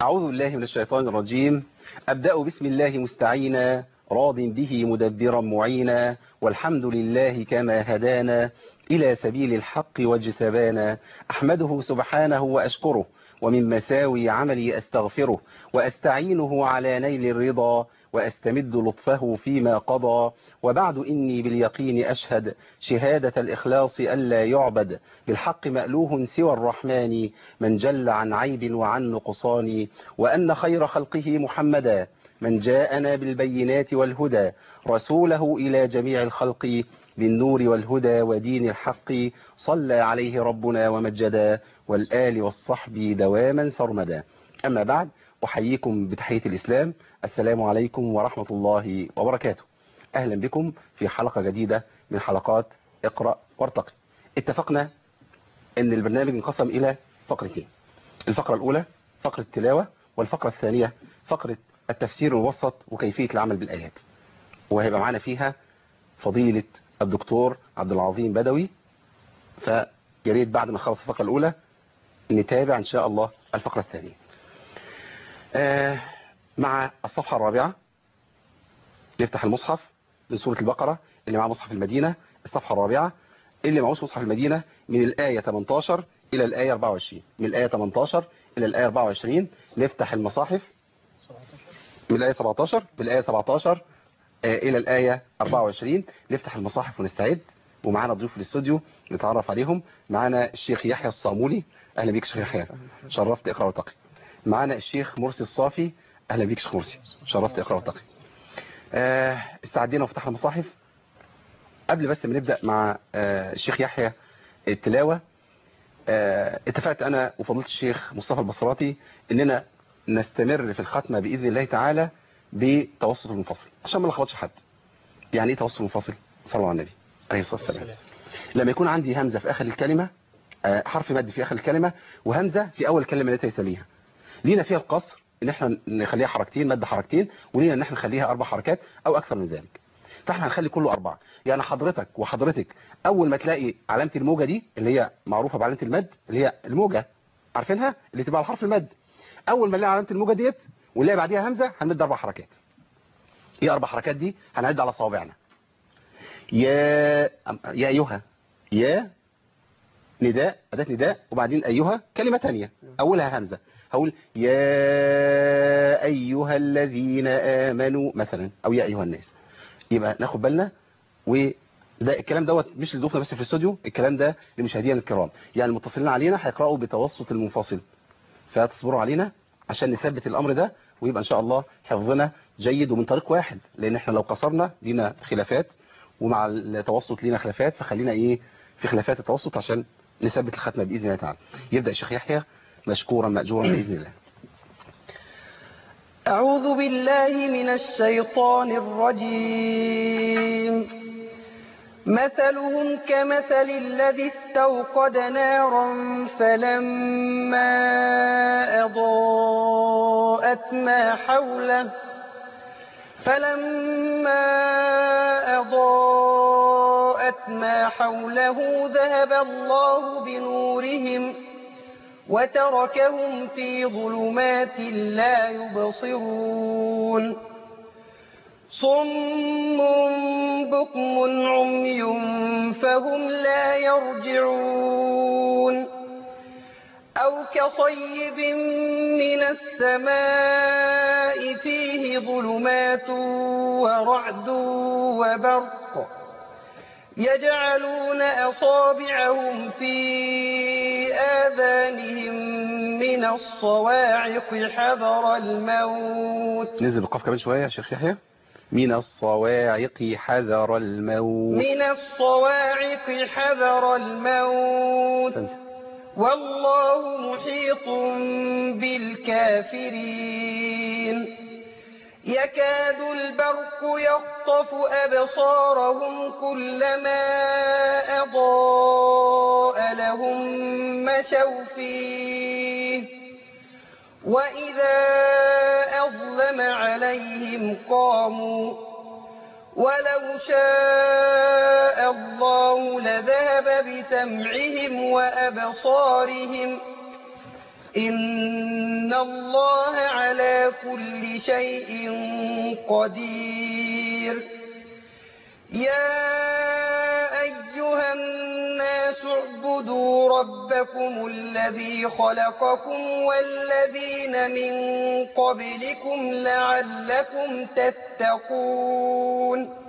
أعوذ بالله من الشيطان الرجيم أبدأ بسم الله مستعينا راض به مدبرا معينا والحمد لله كما هدانا إلى سبيل الحق واجتبانا أحمده سبحانه وأشكره ومن مساوي عملي أستغفره وأستعينه على نيل الرضا وأستمد لطفه فيما قضى وبعد إني باليقين أشهد شهادة الإخلاص ألا يعبد بالحق مألوه سوى الرحمن من جل عن عيب وعن نقصان وأن خير خلقه محمدا من جاءنا بالبينات والهدى رسوله إلى جميع الخلق بالنور والهدى ودين الحق صلى عليه ربنا ومجدا والآل والصحب دواما سرمدا أما بعد أحييكم بتحية الإسلام السلام عليكم ورحمة الله وبركاته أهلا بكم في حلقة جديدة من حلقات اقرأ وارتقي اتفقنا أن البرنامج انقسم إلى فقرتين الفقرة الأولى فقرة التلاوة والفقرة الثانية فقرة التفسير المبسط وكيفية العمل بالآيات وهيبقى معانا فيها فضيلة الدكتور عبد العظيم بدوي فياريت بعد ما نخلص الفقرة الأولى نتابع إن شاء الله الفقرة الثانية آه مع الصفحة الرابعة نفتح المصحف من سورة البقرة اللي مع مصحف المدينة الصفحة الرابعة اللي معوش مصحف المدينة من الآية 18 إلى الآية 24 من الآية 18 إلى الآية 24 نفتح المصاحف من الآية 17 بالآية 17 آه إلى الآية 24 نفتح المصاحف ونستعد ومعانا ضيوف الاستوديو نتعرف عليهم معانا الشيخ يحيى الصامولي أهلا بيك شيخ يحيى شرفت إقرأ وتقي معانا الشيخ مرسي الصافي أهلا بيك شيخ مرسي شرفت إقرأ وتقي آه استعدينا وفتحنا المصاحف قبل بس ما نبدأ مع آه الشيخ يحيى التلاوة آه اتفقت أنا وفضيله الشيخ مصطفى البصراتي إننا نستمر في الختمة بإذن الله تعالى بتوسط المنفصل عشان ما نلخبطش حد يعني ايه توسط منفصل صلوا على النبي عليه الصلاة والسلام لما يكون عندي همزة في آخر الكلمة آه حرف مد في آخر الكلمة وهمزة في أول الكلمة التي تليها لينا فيها القصر ان احنا نخليها حركتين مد حركتين ولينا ان احنا نخليها اربع حركات او اكثر من ذلك فاحنا هنخلي كله اربعه يعني حضرتك وحضرتك اول ما تلاقي علامه الموجه دي اللي هي معروفه بعلامه المد اللي هي الموجه عارفينها اللي تبقى على حرف المد اول ما نلاقي علامه الموجه ديت ونلاقي بعديها همزه هنمد اربع حركات ايه اربع حركات دي هنعد على صوابعنا يا يا ايها يا نداء اداه نداء وبعدين ايها كلمه ثانيه اولها همزه هقول يا أيها الذين آمنوا مثلا أو يا أيها الناس يبقى ناخد بالنا وده الكلام دوت مش لضيوفنا بس في الاستوديو الكلام ده لمشاهدينا الكرام يعني المتصلين علينا هيقرأوا بتوسط المنفصل فتصبروا علينا عشان نثبت الأمر ده ويبقى إن شاء الله حفظنا جيد ومن طريق واحد لأن احنا لو قصرنا لينا خلافات ومع التوسط لينا خلافات فخلينا إيه في خلافات التوسط عشان نثبت الختمة بإذن الله تعالى يبدأ الشيخ يحيى مشكورا مأجورا بإذن الله أعوذ بالله من الشيطان الرجيم مثلهم كمثل الذي استوقد نارا فلما أضاءت ما حوله فلما أضاءت ما حوله ذهب الله بنورهم وتركهم في ظلمات لا يبصرون صم بكم عمي فهم لا يرجعون أو كصيب من السماء فيه ظلمات ورعد وبرق يجعلون أصابعهم في آذانهم من الصواعق حذر الموت نزل بالقاف كمان شوية يا شيخ يحيى من الصواعق حذر الموت من الصواعق حذر الموت سنت. والله محيط بالكافرين يكاد البرق يخطف أبصارهم كلما أضاء لهم مشوا فيه وإذا أظلم عليهم قاموا ولو شاء الله لذهب بسمعهم وأبصارهم إن الله على كل شيء قدير يا أيها الناس اعبدوا ربكم الذي خلقكم والذين من قبلكم لعلكم تتقون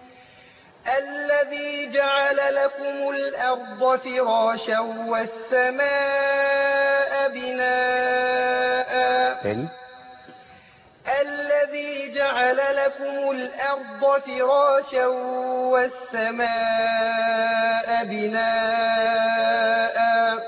الذي جعل لكم الأرض فراشا والسماء بناء تاني الذي جعل لكم الأرض فراشا والسماء بناء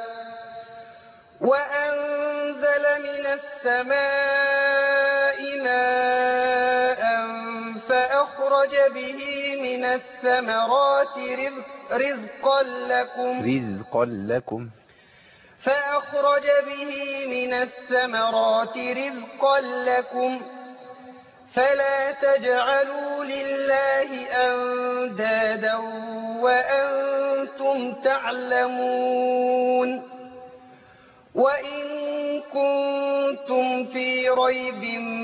وأنزل من السماء ماء فأخرج به من الثمرات رزق- رزقا لكم رزقا لكم فأخرج به من الثمرات رزقا لكم فلا تجعلوا لله أندادا وأنتم تعلمون وإن كنتم في ريب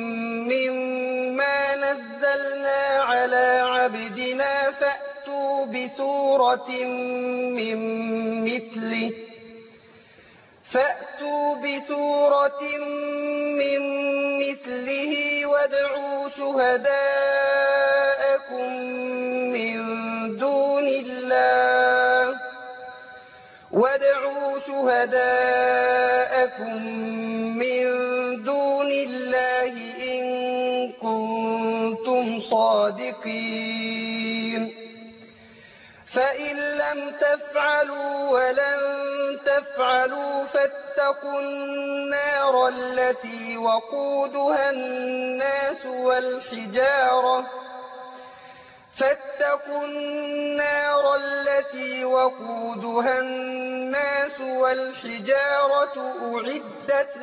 مما نزلنا على عبدنا فأتوا بسورة من مثله فأتوا بسورة من مثله وادعوا شهداءكم من دون الله وادعوا شهداءكم من دون الله إن كنتم صادقين فإن لم تفعلوا ولن تفعلوا فاتقوا النار التي وقودها الناس والحجارة فاتقوا النار التي وقودها الناس والحجارة أعدت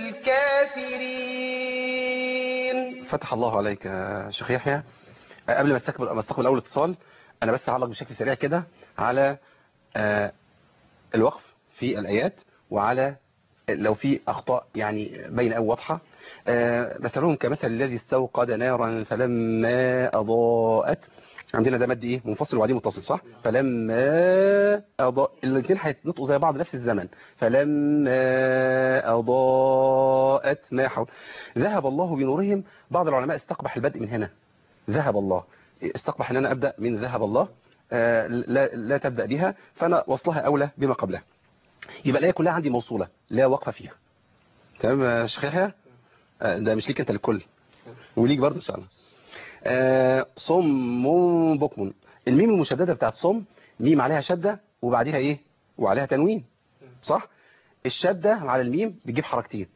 للكافرين فتح الله عليك يا شيخ يحيى آه، قبل ما استقبل ما استقبل اول اتصال انا بس هعلق بشكل سريع كده على آه، الوقف في الايات وعلى لو في اخطاء يعني باينه او واضحه آه، مثلهم كمثل الذي استوقد نارا فلما اضاءت عندنا ده مد ايه منفصل وبعدين متصل صح فلما اضاء الاثنين هيتنطقوا زي بعض نفس الزمن فلما اضاءت ما حول ذهب الله بنورهم بعض العلماء استقبح البدء من هنا ذهب الله استقبح ان انا ابدا من ذهب الله آه، لا لا تبدا بها فانا وصلها اولى بما قبلها يبقى الايه كلها عندي موصوله لا وقفه فيها تمام يا شيخ يحيى آه، ده مش ليك انت الكل وليك برضه ان شاء الله آه، صم بكم الميم المشدده بتاعت صم ميم عليها شده وبعديها ايه وعليها تنوين صح الشده على الميم بتجيب حركتين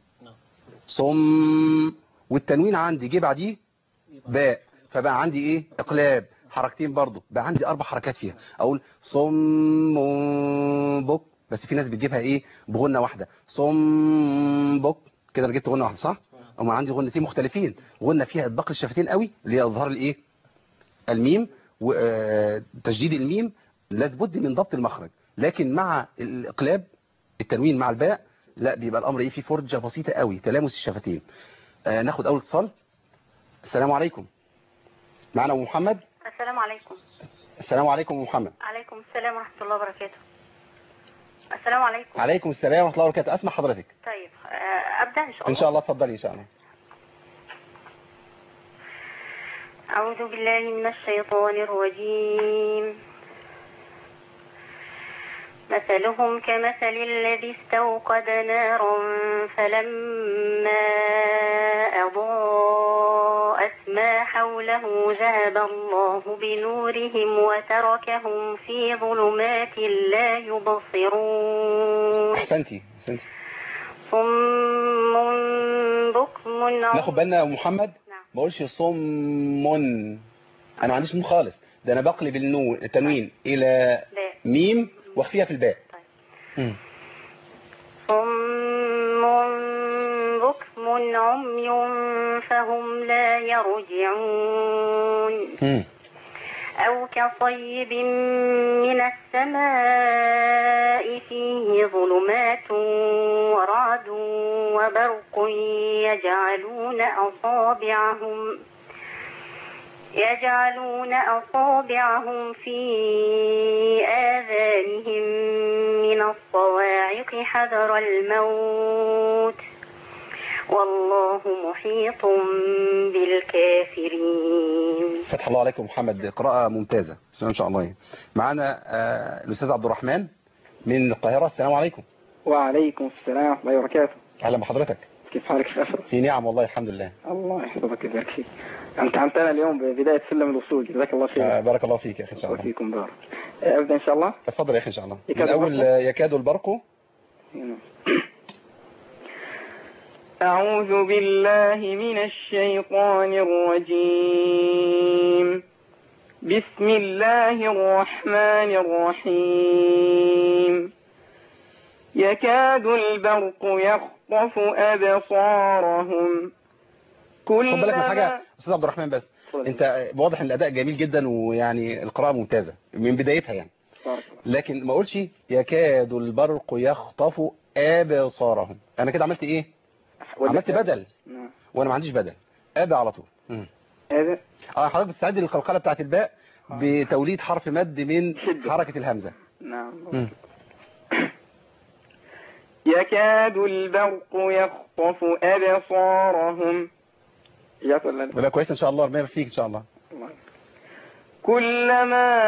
صم والتنوين عندي جه بعديه باء فبقى عندي ايه اقلاب حركتين برضو بقى عندي اربع حركات فيها اقول صم بك بس في ناس بتجيبها ايه بغنه واحده صم بك كده انا جبت غنه واحده صح اما عندي غنتين مختلفين غنه فيها اطباق الشفتين قوي اللي هي اظهار الايه الميم وتشديد الميم لابد من ضبط المخرج لكن مع الاقلاب التنوين مع الباء لا بيبقى الامر ايه فيه فرجه بسيطه قوي تلامس الشفتين آه ناخد اول اتصال السلام عليكم معنا ام محمد السلام عليكم السلام عليكم ام محمد عليكم السلام ورحمة الله وبركاته السلام عليكم عليكم السلام ورحمه الله وبركاته اسمع حضرتك طيب آه، أبدأ إن شاء الله ان شاء الله اتفضلي ان شاء الله أعوذ بالله من الشيطان الرجيم مثلهم كمثل الذي استوقد نارا فلما أضاءت ما حوله ذهب الله بنورهم وتركهم في ظلمات لا يبصرون احسنتي احسنتي صم بكم ناخد بالنا يا ام محمد نعم. ما اقولش صم انا ما عنديش نون خالص ده انا بقلب النون التنوين الى باء ميم واخفيها في الباء طيب. مم. صم بكم عمي فهم لا يرجعون مم. أو كصيب من السماء فيه ظلمات ورعد وبرق يجعلون أصابعهم يجعلون أصابعهم في آذانهم من الصواعق حذر الموت والله محيط بالكافرين فتح الله عليكم محمد قراءة ممتازة بسم الله ما شاء الله معانا آه، الأستاذ عبد الرحمن من القاهرة السلام عليكم وعليكم السلام ورحمة الله وبركاته أهلا بحضرتك كيف حالك يا أشرف؟ في نعم والله الحمد لله الله يحفظك ويبارك فيك امتحنتنا اليوم ببداية سلم الوصول جزاك الله خير آه، بارك الله فيك يا أخي إن شاء الله وفيكم بارك أبدأ إن شاء الله اتفضل يا أخي إن شاء الله من يكاد أول البرق؟ آه، يكاد البرق أعوذ بالله من الشيطان الرجيم بسم الله الرحمن الرحيم يكاد البرق يخطف أبصارهم خد بالك من كلما حاجة أستاذ عبد الرحمن بس اتفضل. أنت واضح إن الأداء جميل جدا ويعني القراءة ممتازة من بدايتها يعني بارك الله. لكن ما أقولش يكاد البرق يخطف أبصارهم أنا كده عملت إيه عملت بدل نعم. وأنا ما عنديش بدل أبى على طول مم. هذا اه حضرتك بتستعد للقلقله بتاعت الباء بتوليد حرف مد من شدة. حركه الهمزه نعم مم. يكاد البرق يخطف أبصارهم جات ولا لا؟ يبقى كويس ان شاء الله ربنا يبارك فيك ان شاء الله الله. كلما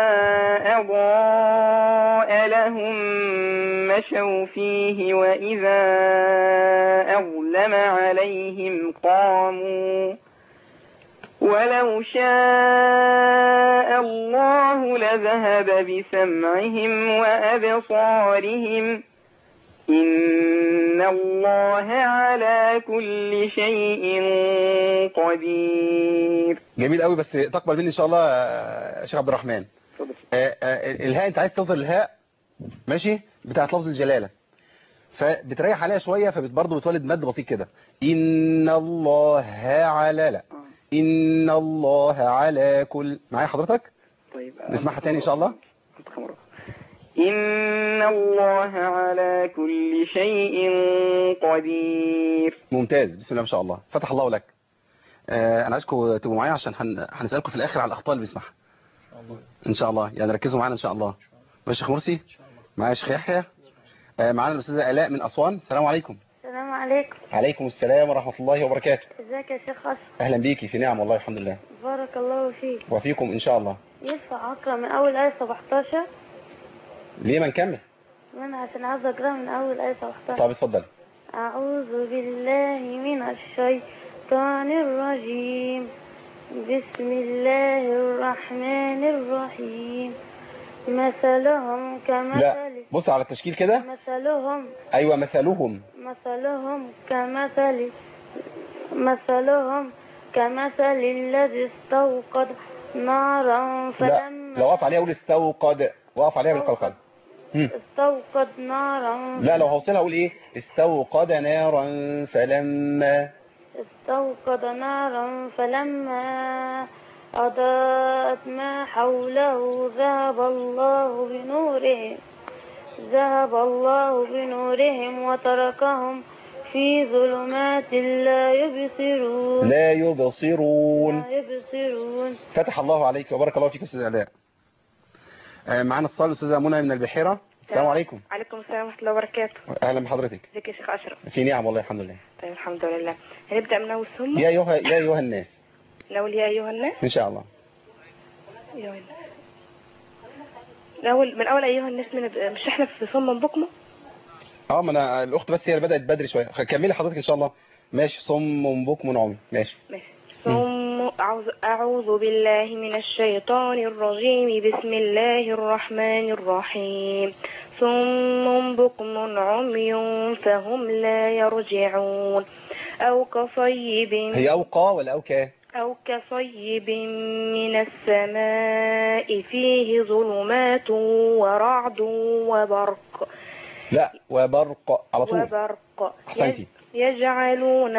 أضاء لهم مشوا فيه وإذا أظلم عليهم قاموا ولو شاء الله لذهب بسمعهم وأبصارهم إن الله على كل شيء قدير جميل قوي بس تقبل مني ان شاء الله يا شيخ عبد الرحمن اتفضل. آه، آه، الهاء انت عايز تظهر الهاء ماشي بتاعت لفظ الجلاله فبتريح عليها شويه فبرضه بتولد مد بسيط كده ان الله على لا ان الله على كل معايا حضرتك طيب نسمعها تاني ان شاء الله أنطق مرة. إن الله على كل شيء قدير ممتاز بسم الله ما شاء الله فتح الله لك آه انا عايزكم تبقوا معايا عشان هن... هنسالكم في الاخر على الاخطاء اللي بنسمعها ان شاء الله يعني ركزوا معانا ان شاء الله ماشي يا شيخ مرسي معايا شيخ يحيى آه معانا الاستاذه الاء من اسوان السلام عليكم السلام عليكم عليكم السلام ورحمه الله وبركاته ازيك يا شيخ أشرف اهلا بيكي في نعم والله الحمد لله بارك الله فيك وفيكم ان شاء الله ينفع أقرأ من أول آية 17 ليه ما نكمل وأنا عشان عاوز أقرأ من أول آية 17 طب اتفضل أعوذ بالله من الشيطان الرجيم بسم الله الرحمن الرحيم مثلهم لا كمثل بص على التشكيل كده مثلهم ايوه مثلهم مثلهم كمثل مثلهم كمثل الذي استوقد نارا لا فلما لو وقف عليها اقول استوقد وقف عليها بالقلقل هم. استوقد نارا لا لو هوصلها اقول ايه استوقد نارا فلما استوقد نارا فلما أضاءت ما حوله ذهب الله بنورهم ذهب الله بنورهم وتركهم في ظلمات لا يبصرون لا يبصرون لا يبصرون فتح الله عليك وبارك الله فيك استاذ علاء آه، معانا اتصال استاذه منى من البحيره السلام عليكم عليكم السلام ورحمة الله وبركاته اهلا بحضرتك ازيك يا شيخ أشرف في نعم والله الحمد لله طيب الحمد لله هنبدأ من أول ثم يا ايها يا ايها الناس الأول يا أيها الناس ان شاء الله يا أيها الناس الأول من أول أيها الناس من مش إحنا في صم بكمة اه ما انا الاخت بس هي اللي بدات بدري شويه كملي حضرتك ان شاء الله ماشي صم بكم عمي ماشي ماشي ثم أعوذ, أعوذ بالله من الشيطان الرجيم بسم الله الرحمن الرحيم ثم بكم عمي فهم لا يرجعون أو كصيب هي اوقى ولا اوكى أو كصيب من السماء فيه ظلمات ورعد وبرق لا وبرق على طول وبرق احسنتي يجعلون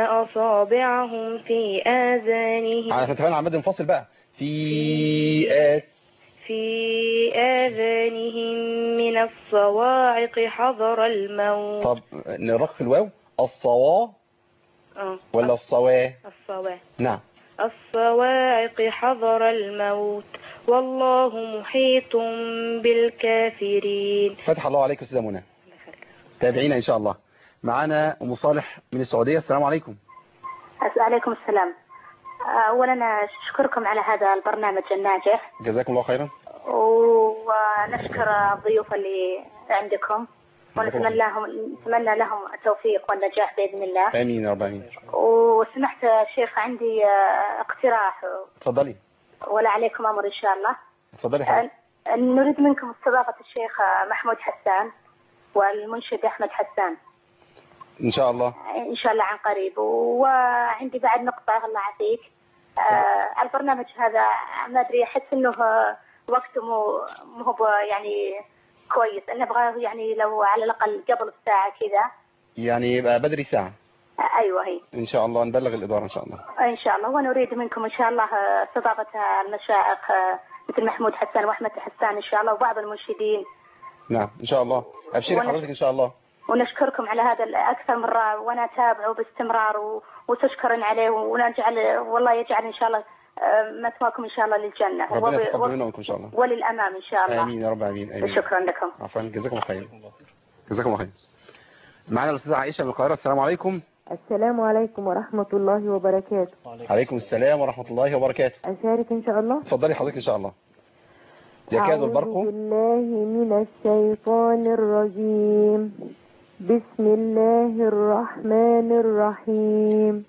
أصابعهم في آذانهم احنا اتفقنا على مد منفصل بقى في آت في آذانهم من الصواعق حذر الموت طب نرق في الواو الصوا آه. ولا الصوا الصواعق نعم الصواعق حذر الموت والله محيط بالكافرين فتح الله عليك استاذه منى تابعينا ان شاء الله معانا ام صالح من السعوديه السلام عليكم عليكم السلام أولا أشكركم على هذا البرنامج الناجح جزاكم الله خيرا ونشكر الضيوف اللي عندكم ونتمنى لهم نتمنى لهم التوفيق والنجاح بإذن الله امين يا رب امين وسمحت شيخ عندي اقتراح اتفضلي ولا عليكم أمر إن شاء الله اتفضلي حضرتك أن- أن نريد منكم استضافة الشيخ محمود حسان والمنشد أحمد حسان ان شاء الله إن شاء الله عن قريب وعندي بعد نقطة الله يعافيك آه البرنامج هذا ما أدري أحس إنه آه، وقته مو مو هو يعني كويس أنا أبغاه يعني لو على الأقل قبل الساعة كذا يعني يبقى بدري ساعه آه أيوه هي ان شاء الله نبلغ الاداره ان شاء الله إن شاء الله ونريد منكم إن شاء الله آه، استضافة المشايخ آه، مثل محمود حسان وأحمد حسان إن شاء الله وبعض المنشدين نعم ان شاء الله ابشري وأنا- حضرتك ان شاء الله ونشكركم على هذا أكثر مرة وأنا أتابعه باستمرار و... وتشكرن عليه ونجعل والله يجعل إن شاء الله آه، مثواكم إن شاء الله للجنة ربنا وب- يتقبل وب- منا ومنكم ان شاء الله وللأمام إن شاء الله امين يا رب امين امين شكرا لكم عفوا جزاكم الله خير جزاكم الله خير معانا الاستاذه عائشه من القاهره السلام عليكم السلام عليكم ورحمة الله وبركاته عليكم السلام ورحمه الله وبركاته أشارك إن شاء الله اتفضلي حضرتك ان شاء الله يكاد أعوذ البرق بالله من الشيطان الرجيم بسم الله الرحمن الرحيم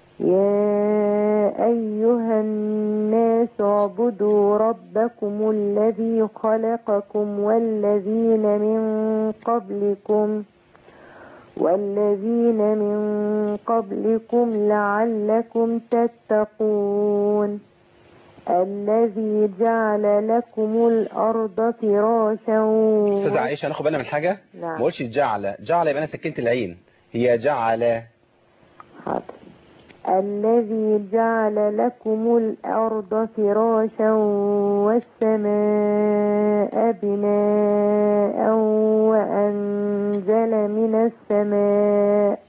يا أيها الناس اعبدوا ربكم الذي خلقكم والذين من قبلكم والذين من قبلكم لعلكم تتقون الذي جعل لكم الأرض فراشا استاذه عائشه ناخد بالنا من حاجه ما نعم قلتش جعل جعل يبقى انا سكنت العين هي جعل حاضر الذي جعل لكم الأرض فراشا والسماء بناء وأنزل من السماء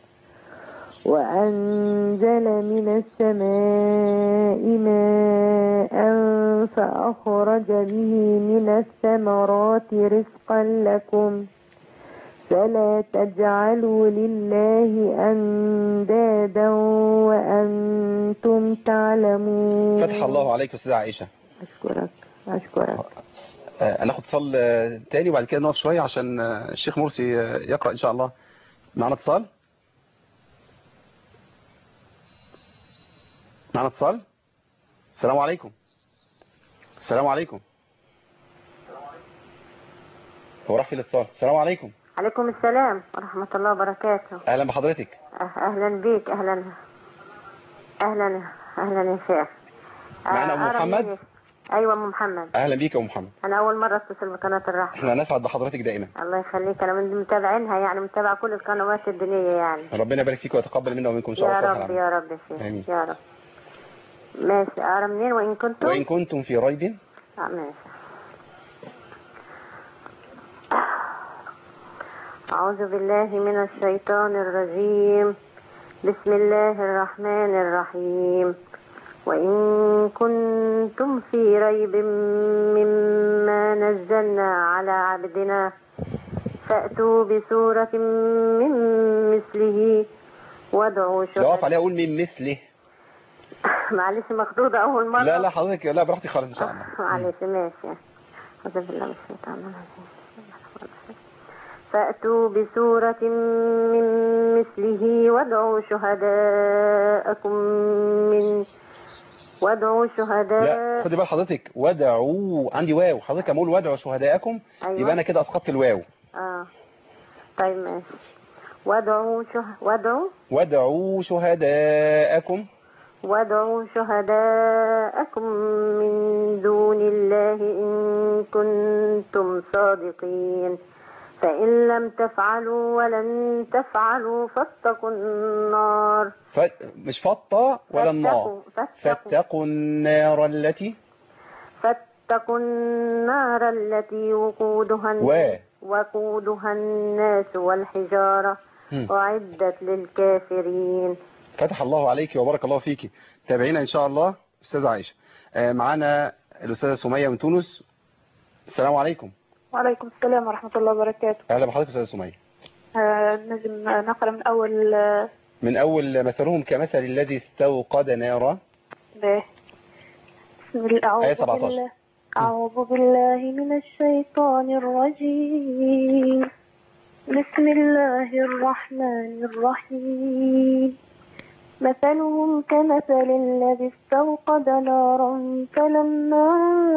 وأنزل من السماء ماء فأخرج به من الثمرات رزقا لكم فلا تجعلوا لله أندادا وأنتم تعلمون فتح الله عليك استاذه عائشه أشكرك أشكرك آه، هناخد اتصال آه، تاني وبعد كده نقف شويه عشان آه، الشيخ مرسي آه، يقرا ان شاء الله معنا اتصال معنا اتصال السلام عليكم السلام عليكم هو راح في الاتصال السلام عليكم عليكم السلام ورحمة الله وبركاته اهلا بحضرتك أه- أهلا بك أهلا أهلا أهلا يا شيخ أه، معنا أم أرى محمد؟ مني- أيوة أم محمد اهلا بيك يا ام محمد أنا أول مرة أتصل بقناة الرحمة احنا نسعد بحضرتك دائما الله يخليك أنا من متابعينها يعني متابعة كل القنوات الدينية يعني ربنا يبارك فيك ويتقبل منا ومنكم ان شاء الله يا صالح رب العمل. يا رب يا شيخ آمين. يا رب ماشي أرى منين وإن كنتم وان كنتم في ريب آه، ماشي أعوذ بالله من الشيطان الرجيم بسم الله الرحمن الرحيم وإن كنتم في ريب مما نزلنا على عبدنا فأتوا بسورة من مثله وادعوا لو اقف شهداء عليها اقول من مثله معلش مخضوضة أول مرة لا لا حضرتك لا براحتك خالص ان شاء الله معلش ماشي أعوذ بالله من الشيطان الرجيم فأتوا بسورة من مثله وادعوا شهداءكم من وادعوا لا شهداء خدي بال حضرتك ودعوا عندي واو حضرتك اقول ودعوا شهداءكم أيوة. يبقى انا كده اسقطت الواو آه. طيب ماشي وادعوا شه... وادعوا ودعوا شهداءكم وادعوا شهداءكم من دون الله إن كنتم صادقين فإن لم تفعلوا ولن تفعلوا فاتقوا النار ف... مش فطة ولا النار فاتقوا فاتقوا, فاتقوا النار التي واتقوا النار التي وقودها و الناس وقودها الناس والحجارة مم. أعدت للكافرين فتح الله عليك وبارك الله فيك تابعينا ان شاء الله استاذه عائشه آه، معانا الاستاذه سميه من تونس السلام عليكم وعليكم السلام ورحمة الله وبركاته اهلا بحضرتك استاذه سميه آه، نجم نقرأ من أول آه، من اول مثلهم كمثل الذي استوقد نارا به. بسم الله آية أعوذ 17. بالله أعوذ بالله من الشيطان الرجيم بسم الله الرحمن الرحيم مثلهم كمثل الذي استوقد نارا فلما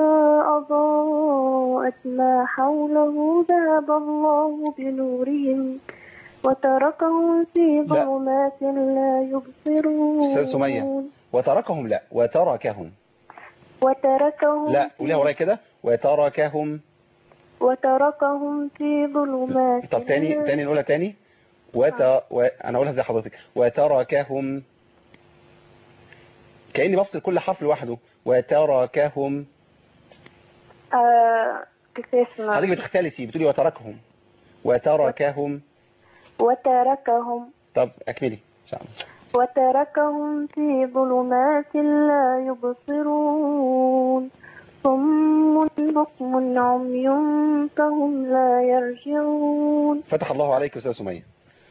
أضاءت ما حوله ذهب الله بنورهم وتركهم في لا. ظلمات لا يبصرون استاذ سميه وتركهم لا وتركهم وتركهم لا في- قوليها ورايا كده وتركهم وتركهم في ظلمات طب تاني لا- تاني نقولها تاني وت... و... انا اقولها زي حضرتك وتركهم كاني بفصل كل حرف لوحده وتركهم آه كيف اسمه حضرتك بتختلسي بتقولي وتركهم وتركهم وتركهم طب اكملي ان شاء الله وتركهم في ظلمات لا يبصرون صم بكم عمي فهم لا يرجعون فتح الله عليك استاذ سميه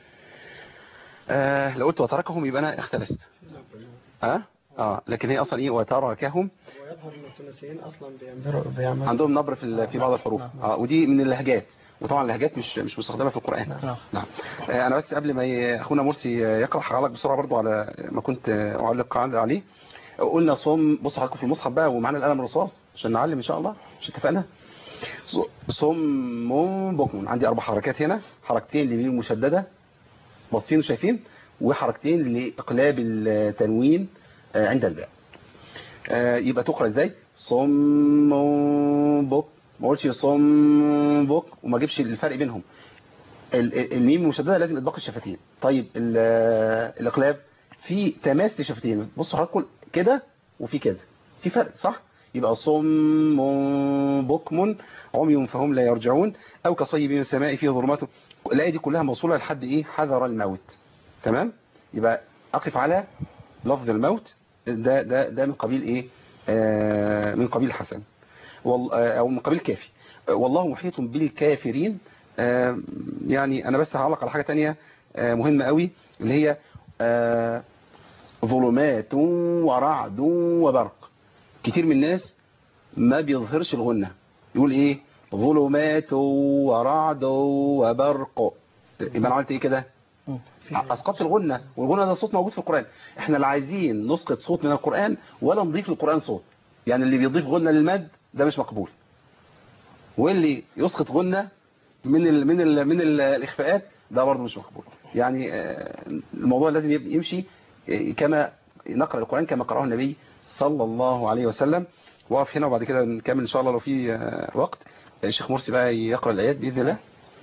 آه لو قلت وتركهم يبقى انا اختلست اه اه لكن هي اصلا ايه وتركهم ويظهر ان التونسيين اصلا بيعملوا بيعملوا عندهم نبر في ال- في بعض الحروف اه ودي من اللهجات وطبعا اللهجات مش مش مستخدمه في القران نعم. نعم آه، انا بس قبل ما ي- اخونا مرسي يقرا هعلق بسرعه برضو على ما كنت اعلق عليه قلنا صم بص حضراتكم في المصحف بقى ومعانا القلم الرصاص عشان نعلم ان شاء الله مش اتفقنا ص- صم بكم عندي اربع حركات هنا حركتين للميم المشدده باصين وشايفين وحركتين لاقلاب التنوين آه، عند الباء آه، يبقى تقرا ازاي صم بك ما قلتش صم بك وما اجيبش الفرق بينهم ال- ال- الميم المشدده لازم اطباق الشفتين طيب ال- آه، الاقلاب في تماس لشفتين بصوا حضراتكم كده وفي كده في فرق صح يبقى صم بكم عمي فهم لا يرجعون او كصيب من السماء فيه ظلمات الايه دي كلها موصوله لحد ايه حذر الموت تمام يبقى اقف على لفظ الموت ده ده ده من قبيل ايه آه من قبيل حسن وال- آه، او من قبيل كافي آه، والله محيط بالكافرين آه، يعني انا بس هعلق على حاجه تانية آه، مهمه قوي اللي هي آه، ظلمات ورعد وبرق كتير من الناس ما بيظهرش الغنة يقول ايه ظلمات ورعد وبرق يبقى انا عملت ايه كده اسقطت الغنة والغنة ده صوت موجود في القرآن احنا لا عايزين نسقط صوت من القرآن ولا نضيف للقرآن صوت يعني اللي بيضيف غنة للمد ده مش مقبول واللي يسقط غنة من ال من ال من ال الاخفاءات ده برضه مش مقبول يعني آه، الموضوع لازم يب- يمشي آه، كما نقرأ القرآن كما قرأه النبي صلى الله عليه وسلم واقف هنا وبعد كده نكمل ان شاء الله لو في آه، وقت الشيخ مرسي بقى يقرأ الآيات بإذن الله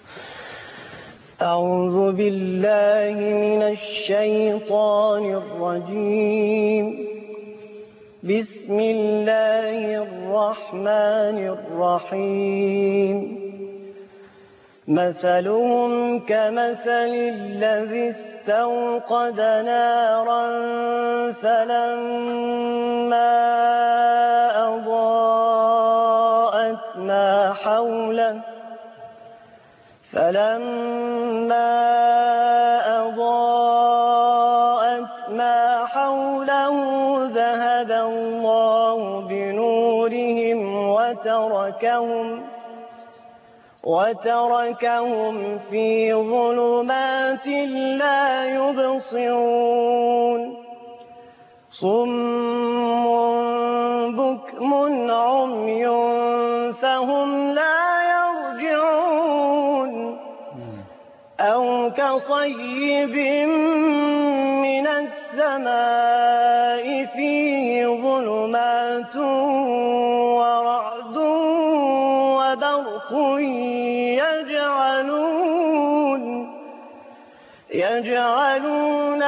أعوذ بالله من الشيطان الرجيم بسم الله الرحمن الرحيم مثلهم كمثل الذي استوقد نارا فلما أضاءت ما حوله فلما أضاءت ما حوله ذهب الله بنورهم وتركهم وتركهم في ظلمات لا يبصرون صم بكم عمي فهم لا يرجعون أو كصيب من السماء فيه ظلمات ورعد وبرق يجعلون يجعلون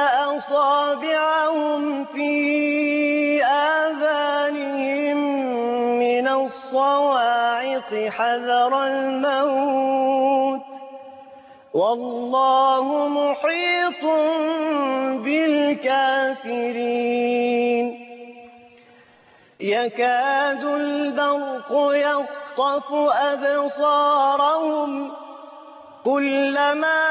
أصابعهم في آذانهم من الصواعق حذر الموت والله محيط بالكافرين يكاد البرق يخطف أبصارهم كلما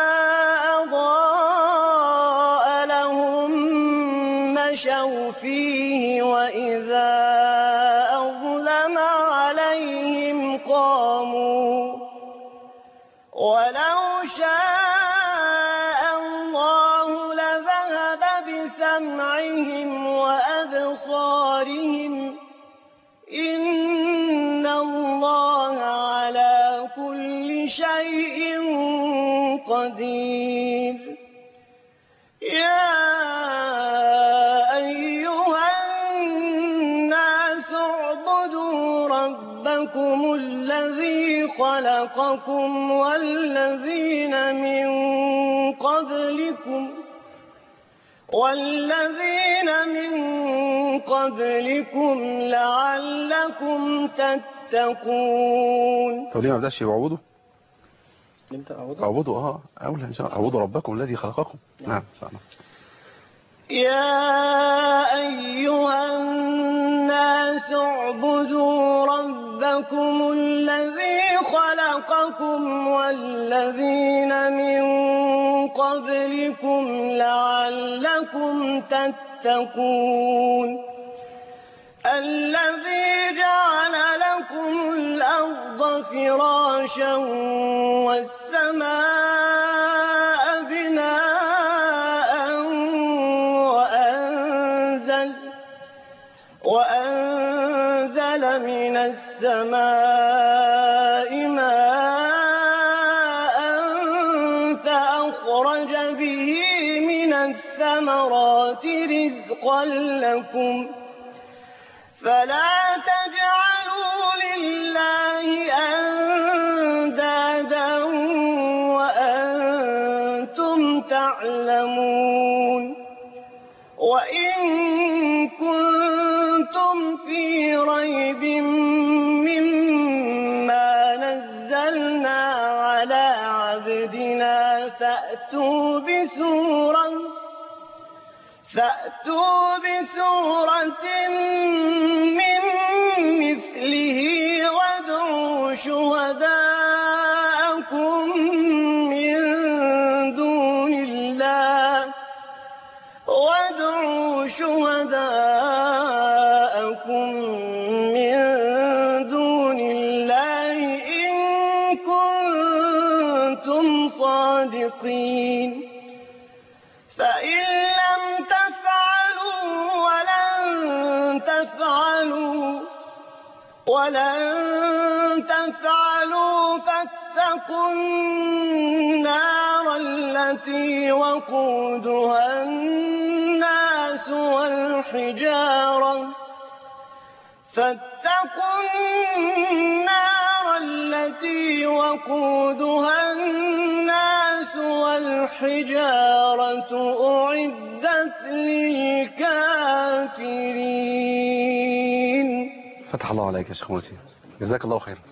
أضاء لهم مشوا فيه وإذا أظلم عليهم قاموا ولو شاء الله لذهب بسمعهم وأبصارهم إن الله على كل شيء قدير يا أيها الناس اعبدوا ربكم الذي خلقكم والذين من قبلكم والذين من قبلكم لعلكم تتقون طب ليه ما بدأش يعبدوا نبدأ أعوض اعبدوا اه اولى ان شاء الله اعبدوا ربكم الذي خلقكم نعم ان شاء الله يا أيها الناس اعبدوا ربكم الذي خلقكم والذين من قبلكم لعلكم تتقون الذي جعل لكم الأرض فراشا والسماء بناء وأنزل وأنزل من السماء ماء فأخرج به من الثمرات رزقا لكم فلا تجعلوا لله أندادا وأنتم تعلمون وإن كنتم في ريب مما نزلنا على عبدنا فأتوا بسورة فأتوا بسورة من مثله وادعوا شهداءكم من دون الله وادعوا شهداءكم من دون الله إن كنتم صادقين فإن لم تفعلوا ولن تفعلوا ولن تفعلوا فاتقوا النار التي وقودها الناس والحجارة فاتقوا النار التي وقودها الناس والحجارة أعدت للكافرين فتح الله عليك يا شيخ مرسي جزاك الله خير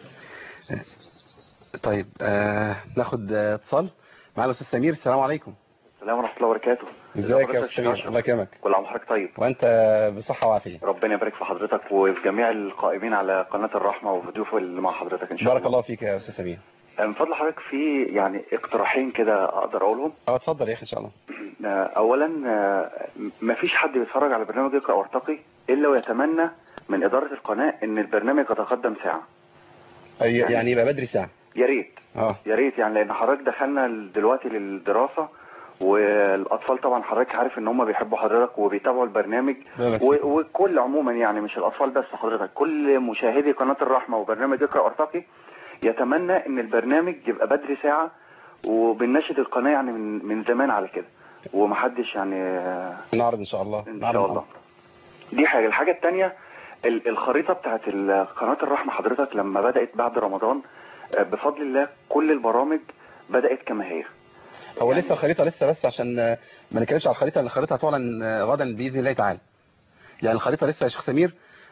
طيب آه ناخد آه، اتصال معنا الاستاذ سمير السلام عليكم السلام ورحمة الله وبركاته ازيك يا استاذ سمير الله يكرمك كل عام وحضرتك طيب وانت بصحة وعافية ربنا يبارك في حضرتك وفي جميع القائمين على قناة الرحمة وضيوف اللي مع حضرتك ان شاء بارك الله الله فيك يا استاذ سمير من فضل حضرتك في يعني اقتراحين كده اقدر اقولهم اه اتفضل يا اخي ان شاء الله آه، اولا ما فيش حد بيتفرج على برنامج يقرأ وارتقي الا ويتمنى من ادارة القناة ان البرنامج يتقدم ساعة أي- يعني يبقى بدري ساعة يا ريت اه يا ريت يعني لان حضرتك دخلنا دلوقتي للدراسة والاطفال طبعا حضرتك عارف ان هم بيحبوا حضرتك وبيتابعوا البرنامج بارك و- فيك. وكل عموما يعني مش الاطفال بس حضرتك كل مشاهدي قناه الرحمه وبرنامج اقرا وارتقي يتمنى ان البرنامج يبقى بدري ساعه وبنناشد القناه يعني من من زمان على كده ومحدش يعني آه، نعرض ان شاء الله ان نعرض شاء الله دي حاجه الحاجه الثانيه الخريطه بتاعت ال- قناه الرحمه حضرتك لما بدات بعد رمضان آه، بفضل الله كل البرامج بدات كما هي هو لسه الخريطة لسه بس عشان آه، ما نتكلمش على الخريطة لان الخريطة هتعلن آه، غدا بإذن الله تعالى يعني الخريطة لسه يا شيخ سمير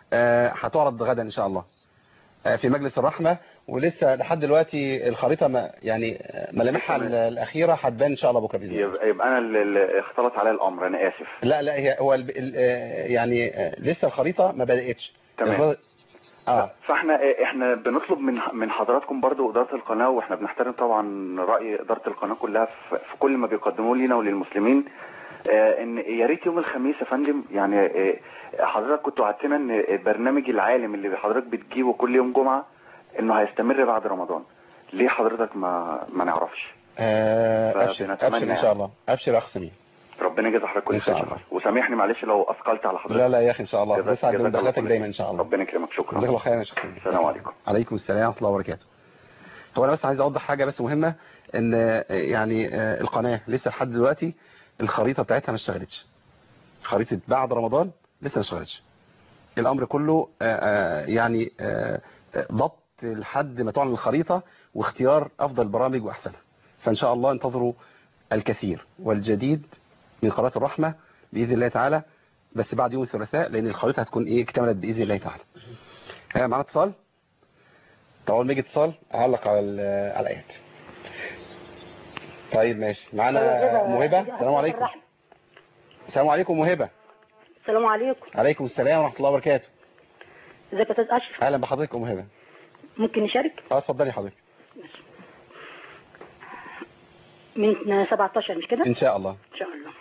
آه، هتعرض غدا ان شاء الله آه، في مجلس الرحمة ولسه لحد دلوقتي الخريطة ما يعني آه، ملامحها ال- الأخيرة هتبان إن شاء الله بكرة بإذن الله يبقى, يبقى انا اللي- اللي اختلط عليا الامر انا اسف لا لا هي هو ال- ال- آه، يعني آه، لسه الخريطة ما بدأتش تمام. الخريطة- اه فاحنا احنا بنطلب من من حضراتكم برضو اداره القناه واحنا بنحترم طبعا راي اداره القناه كلها في في كل ما بيقدموه لنا وللمسلمين آه، ان يا ريت يوم الخميس يا فندم يعني آه، حضرتك كنتوا وعدتنا ان البرنامج العالم اللي حضرتك بتجيبه كل يوم جمعه انه هيستمر بعد رمضان ليه حضرتك ما ما نعرفش آه، أبشر فبنتمنى أبشر إن يعني. شاء الله أبشر يا أخ سمير ربنا يجزا حضرتك كل إن شاء خير الله. وسامحني معلش لو اثقلت على حضرتك لا لا يا أخي إن شاء الله جزاك- بسعد جزاك الله بمداخلتك كل دايما خير. إن شاء الله ربنا يكرمك شكرا جزاك الله خيرا يا شيخ سمير السلام عليكم عليكم السلام ورحمة الله وبركاته هو أنا بس عايز أوضح حاجة بس مهمة إن آه، يعني آه، القناة لسه لحد دلوقتي الخريطة بتاعتها ما اشتغلتش خريطة بعد رمضان لسه ما اشتغلتش الأمر كله آه، آه، يعني آه، آه، ضبط لحد ما تعلن الخريطة واختيار أفضل البرامج وأحسنها فإن شاء الله انتظروا الكثير والجديد من قناة الرحمة بإذن الله تعالى بس بعد يوم الثلاثاء لأن الخريطة هتكون إيه اكتملت بإذن الله تعالى ها معنا اتصال طب اول ما يجي اتصال اعلق على ال- على الايات طيب ماشي معانا مهبه السلام عليكم السلام عليكم مهبه السلام عليكم عليكم السلام ورحمه الله وبركاته ازيك يا استاذ اشرف اهلا بحضرتك ام هبه ممكن نشارك اه اتفضلي حضرتك من 17 مش كده ان شاء الله ان شاء الله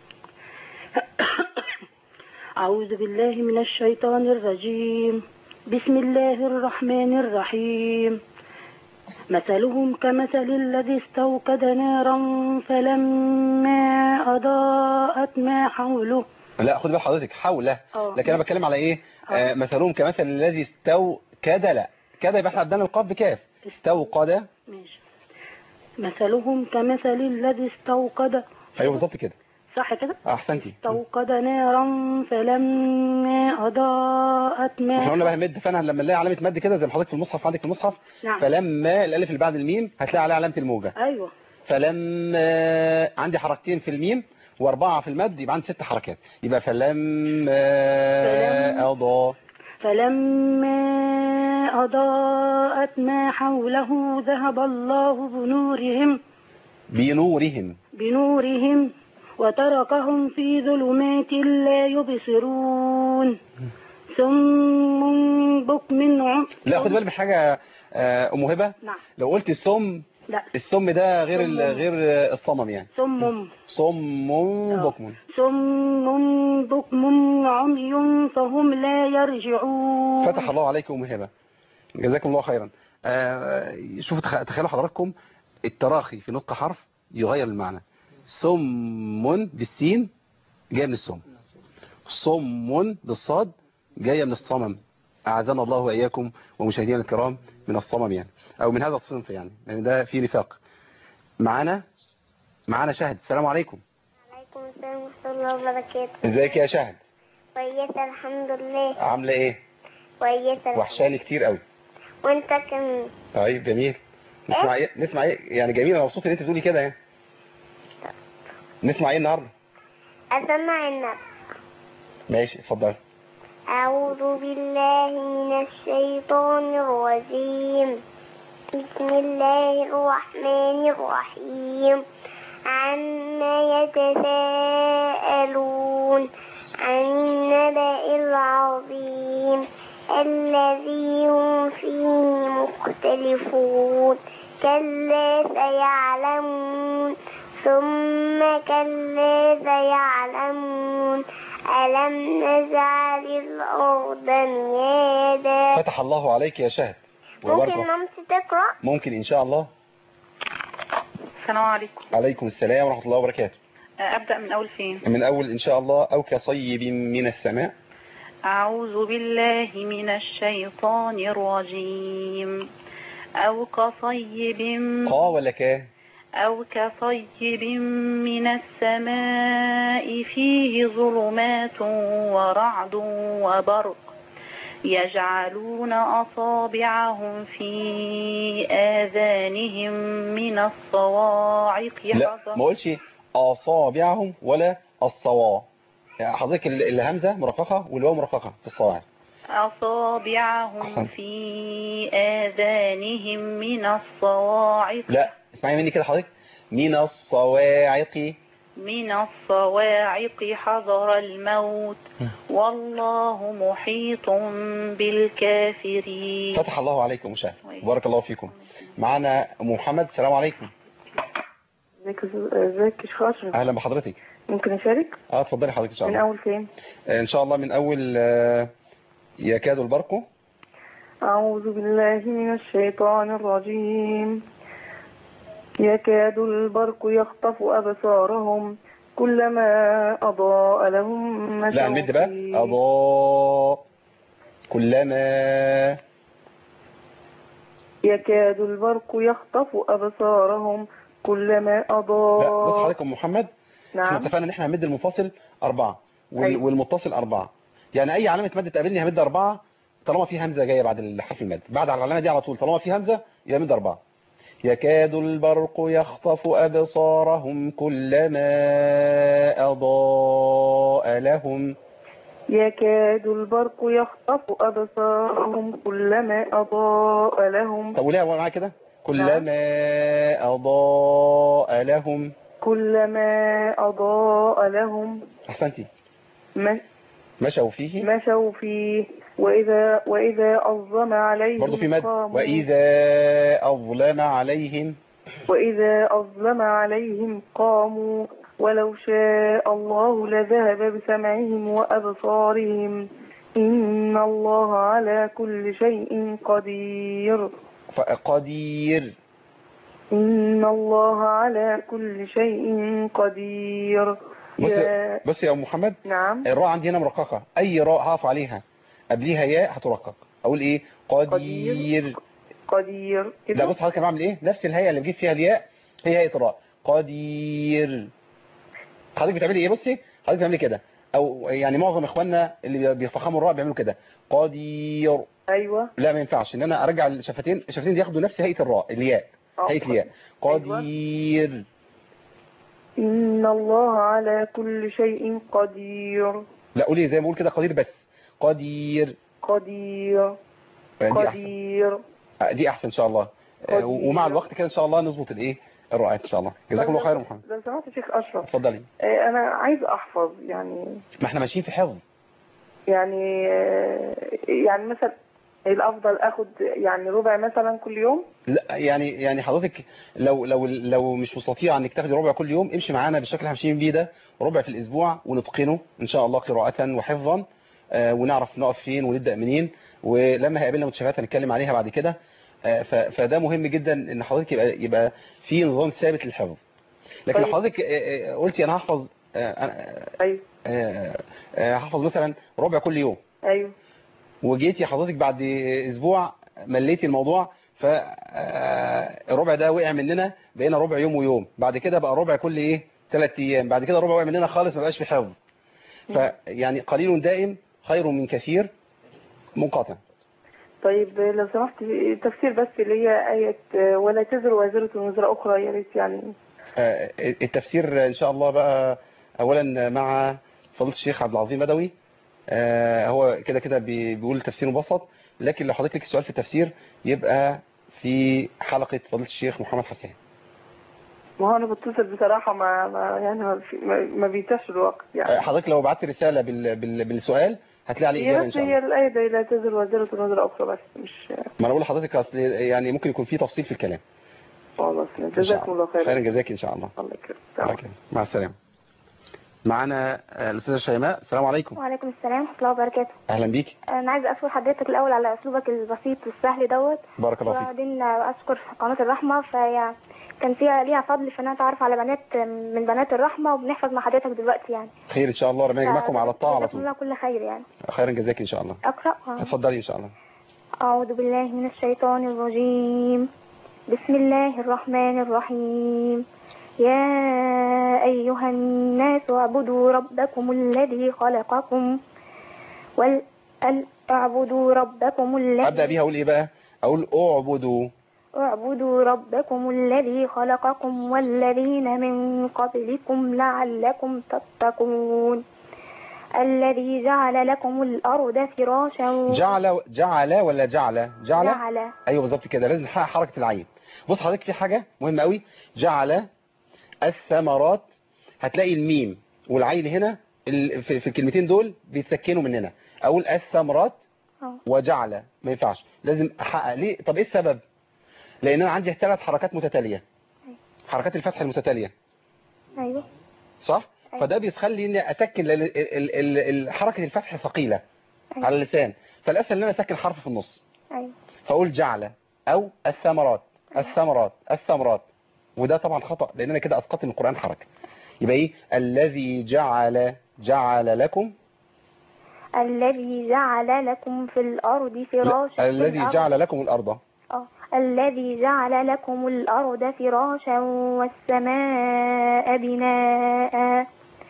أعوذ بالله من الشيطان الرجيم بسم الله الرحمن الرحيم مثلهم كمثل الذي استوقد نارا فلما أضاءت ما حوله لا خد بال حضرتك حوله اه. لكن انا بتكلم على ايه آه مثلهم كمثل الذي استوكد لا كده يبقى احنا عندنا القاف بكاف استوقد ماشي مثلهم كمثل الذي استوقد ايوه بالظبط كده صح كده آه، احسنتي استوقد نارا فلما أضاءت ما احنا قلنا بقى مد فانا لما نلاقي علامه مد كده زي ما حضرتك في المصحف عندك في المصحف نعم. فلما الالف اللي بعد الميم هتلاقي عليها علامه الموجه أيوه فلما عندي حركتين في الميم واربعه في المد يبقى عندي ست حركات يبقى فلما فلما- اضاء فلما أضاءت ما حوله ذهب الله بنورهم بنورهم بنورهم وتركهم في ظلمات لا يبصرون ثم بكم عم لا خد بالك من حاجه آه، ام هبه نعم لو قلت السم لا السم ده غير ال- صم. غير الصمم يعني ثم صم بكم ثم بكم عمي فهم لا يرجعون فتح الله عليكم ام هبه جزاكم الله خيرا آه، شوفوا تخ- تخيلوا حضراتكم التراخي في نطق حرف يغير المعنى صم بالسين جاي من السم صم بالصاد جايه من الصمم اعاذنا الله واياكم ومشاهدينا الكرام من الصمم يعني او من هذا الصنف يعني لان ده في نفاق معانا معانا شاهد السلام عليكم عليكم السلام ورحمة الله وبركاته ازيك يا شاهد كويسة الحمد لله عامله ايه كويسة وحشاني كتير قوي وانت كمان طيب جميل نسمع ايه نسمع ايه يعني جميل انا مبسوط ان انت بتقولي كده يعني نسمع ايه النهارده أسمع النبي ماشي اتفضل أعوذ بالله من الشيطان الرجيم بسم الله الرحمن الرحيم عما يتساءلون عن النبأ العظيم الذي هم فيه مختلفون كلا سيعلمون ثم كلا سيعلمون ألم نجعل الأرض ميادا فتح الله عليك يا شاهد ممكن وبارك الله. مامتي تقرأ ممكن ان شاء الله السلام عليكم عليكم السلام ورحمه الله وبركاته آه، أبدأ من أول فين من اول ان شاء الله او كصيب من السماء أعوذ بالله من الشيطان الرجيم أو كصيب قا ولا كا أو كصيب من السماء فيه ظلمات ورعد وبرق يجعلون أصابعهم في آذانهم من الصواعق لا ما اقولش اصابعهم ولا الصوا يعني حضرتك ال- الهمزه مرققه والواو مرققه في الصواعق أصابعهم أحسن. في آذانهم من الصواعق لا اسمعي مني كده حضرتك من الصواعق من الصواعق حذر الموت والله محيط بالكافرين فتح الله عليكم مشاهد بارك الله فيكم معنا ام محمد السلام عليكم ازيك ازيك يا شيخ اشرف اهلا بحضرتك ممكن اشارك اه اتفضلي حضرتك ان شاء من الله اول فين آه، ان شاء الله من اول آه، يكاد البرق اعوذ بالله من الشيطان الرجيم يكاد البرق يخطف ابصارهم كلما اضاء لهم لا مشوا نمد بقى فيه. اضاء كلما يكاد البرق يخطف ابصارهم كلما اضاء لا بص حضرتك يا ام محمد احنا نعم اتفقنا ان احنا هنمد المنفصل أربعة وال... أيوة. والمتصل أربعة يعني أي علامة مد تقابلني همد أربعة طالما في همزة جاية بعد الحرف المد بعد العلامة دي على طول طالما في همزة يبقى مد أربعة يكاد البرق يخطف أبصارهم كلما أضاء لهم يكاد البرق يخطف أبصارهم كلما أضاء لهم طب وليه معايا كده كلما أضاء لهم كلما أضاء لهم أحسنتي م- مشوا فيه مشوا فيه وإذا وإذا أظلم عليهم برضو في مد قاموا وإذا أظلم عليهم وإذا أظلم عليهم قاموا ولو شاء الله لذهب بسمعهم وأبصارهم إن الله على كل شيء قدير قدير إن الله على كل شيء قدير بص يا- بص يا أم محمد نعم الراء عندي هنا مرققة أي راء هقف عليها قبليها ياء هترقق أقول إيه قدير قدير لا كده بص حضرتك أنا بعمل إيه نفس الهيئة اللي بجيب فيها الياء هي هيئة الراء قدير حضرتك بتعملي إيه بصي حضرتك بتعملي كده أو يعني معظم إخواننا اللي بيفخموا الراء بيعملوا كده قدير أيوة لا ما ينفعش ان انا ارجع الشفتين الشفتين دي ياخدوا نفس هيئه الراء الياء آه. هيئه الياء قدير إن الله على كل شيء قدير لا قولي زي ما بقول كده قدير بس قدير قدير دي احسن قدير آه، دي احسن ان شاء الله آه، قدير. ومع الوقت كده ان شاء الله نظبط الايه الرؤيات ان شاء الله جزاكم الله خير يا محمد لو سمحت يا شيخ أشرف اتفضلي آه، أنا عايز أحفظ يعني ما احنا ماشيين في حفظ يعني آه، يعني مثلا الأفضل أخد يعني ربع مثلا كل يوم لا يعني يعني حضرتك لو لو لو مش مستطيع انك تاخدي ربع كل يوم امشي معانا بالشكل اللي احنا ماشيين بيه ده ربع في الاسبوع ونتقنه ان شاء الله قراءة وحفظا آه، ونعرف نقف فين ونبدا منين ولما هيقابلنا متشابهات هنتكلم عليها بعد كده آه، ف- فده مهم جدا ان حضرتك يبقى يبقى في نظام ثابت للحفظ لكن لو طيب. حضرتك آه، آه، قلتي انا هحفظ آه، أنا- أيوة آه، آه، هحفظ مثلا ربع كل يوم أيوة وجيتي حضرتك بعد اسبوع مليتي الموضوع فالربع ده وقع مننا بقينا ربع يوم ويوم بعد كده بقى ربع كل ايه ثلاث ايام بعد كده ربع وقع مننا خالص ما بقاش في حفظ فيعني قليل دائم خير من كثير منقطع طيب لو سمحت تفسير بس اللي هي آية آه، ولا تزر وازرة وزر أخرى يا ريت يعني آه، التفسير ان شاء الله بقى اولا مع فضيله الشيخ عبد العظيم بدوي آه، هو كده كده بي- بيقول تفسير مبسط لكن لو حضرتك لك سؤال في التفسير يبقى في حلقة فضيله الشيخ محمد حسين ما هو أنا بتصل بصراحة ما, ما يعني ما, في- ما, ما بيتاش الوقت آه، يعني حضرتك لو بعت رسالة بال... بال... بالسؤال هتلاقي عليه هي إجابة إن بس شاء هي الله الآية دي لا تزر وازرة وزر أخرى بس مش ما أنا بقول لحضرتك أصل يعني ممكن يكون في تفصيل في الكلام خلاص إن شاء جزاكم الله خير خيرا جزاك إن شاء الله الله يكرمك الله يكرمك. مع السلامة معنا آه، الأستاذة شيماء السلام عليكم وعليكم السلام ورحمة الله وبركاته أهلا بيك أنا عايزة أشكر حضرتك الأول على أسلوبك البسيط والسهل دوت بارك الله فيك وبعدين أشكر قناة الرحمة فهي كان فيها ليها فضل في إنها تعرف على بنات من بنات الرحمة وبنحفظ مع حضرتك دلوقتي يعني خير إن شاء الله ربنا يجمعكم على الطاعة على جزاكم طول الله كل خير يعني خيرا جزاك إن شاء الله أقرأ اتفضلي إن شاء الله أعوذ بالله من الشيطان الرجيم بسم الله الرحمن الرحيم يا أيها الناس اعبدوا ربكم الذي خلقكم وال ال- اعبدوا ربكم أبدأ الذي بيها أقول إيه بقى أقول أعبدوا اعبدوا ربكم الذي خلقكم والذين من قبلكم لعلكم تتقون الذي جعل لكم الأرض فراشا جعل جعل ولا جعل جعل جعل ايوه بالظبط كده لازم نحقق حركه العين بص حضرتك في حاجه مهمه قوي جعل الثمرات هتلاقي الميم والعين هنا ال- في في الكلمتين دول بيتسكنوا من هنا اقول الثمرات آه. وجعل ما ينفعش لازم احقق ليه طب ايه السبب لان انا عندي ثلاث حركات متتاليه حركات الفتح المتتاليه أيوه صح أيوة. فده بيخلي اني اسكن لان ال- ال- ال- ال- حركه الفتح ثقيله على اللسان فالاسهل ان انا اسكن حرف في النص أيوه فاقول جعل او الثمرات الثمرات الثمرات وده طبعا خطأ لان انا كده اسقطت من القرآن حركة يبقى ايه الذي جعل جعل لكم الذي جعل لكم في الأرض فراشا لا، في الذي الأرض. جعل لكم الارض آه. الذي جعل لكم الأرض فراشا والسماء بناء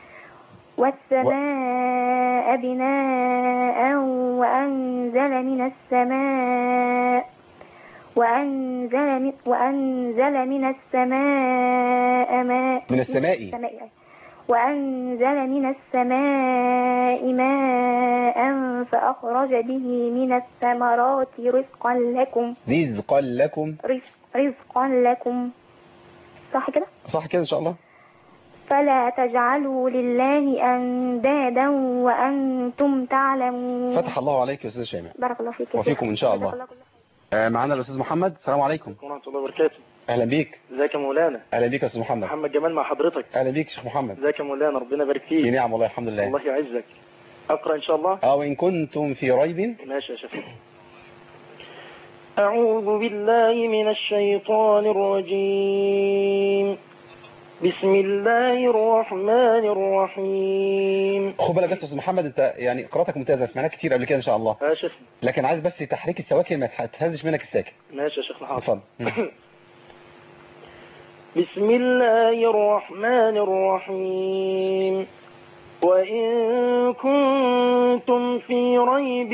والسماء بناء وأنزل من السماء وأنزل من, وأنزل من السماء ماء من السماء. وأنزل من السماء ماء فأخرج به من الثمرات رزقا لكم رزقا لكم رزق رزقا لكم صح كده صح كده ان شاء الله فلا تجعلوا لله أندادا وأنتم تعلمون فتح الله عليك يا استاذ شيماء بارك الله فيك يا وفيكم شيخ. ان شاء جزاك الله آه، معانا الاستاذ محمد السلام عليكم ورحمة الله وبركاته اهلا بيك ازيك يا مولانا اهلا بيك يا استاذ محمد محمد جمال مع حضرتك اهلا بيك يا شيخ محمد ازيك يا مولانا ربنا يبارك في فيك نعم والله الحمد لله الله يعزك اقرا ان شاء الله اه وان كنتم في ريب ماشي يا شيخ أعوذ بالله من الشيطان الرجيم بسم الله الرحمن الرحيم خد بالك بس يا استاذ محمد انت يعني قراءتك ممتازه سمعناها كتير قبل كده ان شاء الله يا شيخ لكن عايز بس تحريك السواكن ما تهزش منك الساكن ماشي يا شيخ حاضر اتفضل بسم الله الرحمن الرحيم وإن كنتم في ريب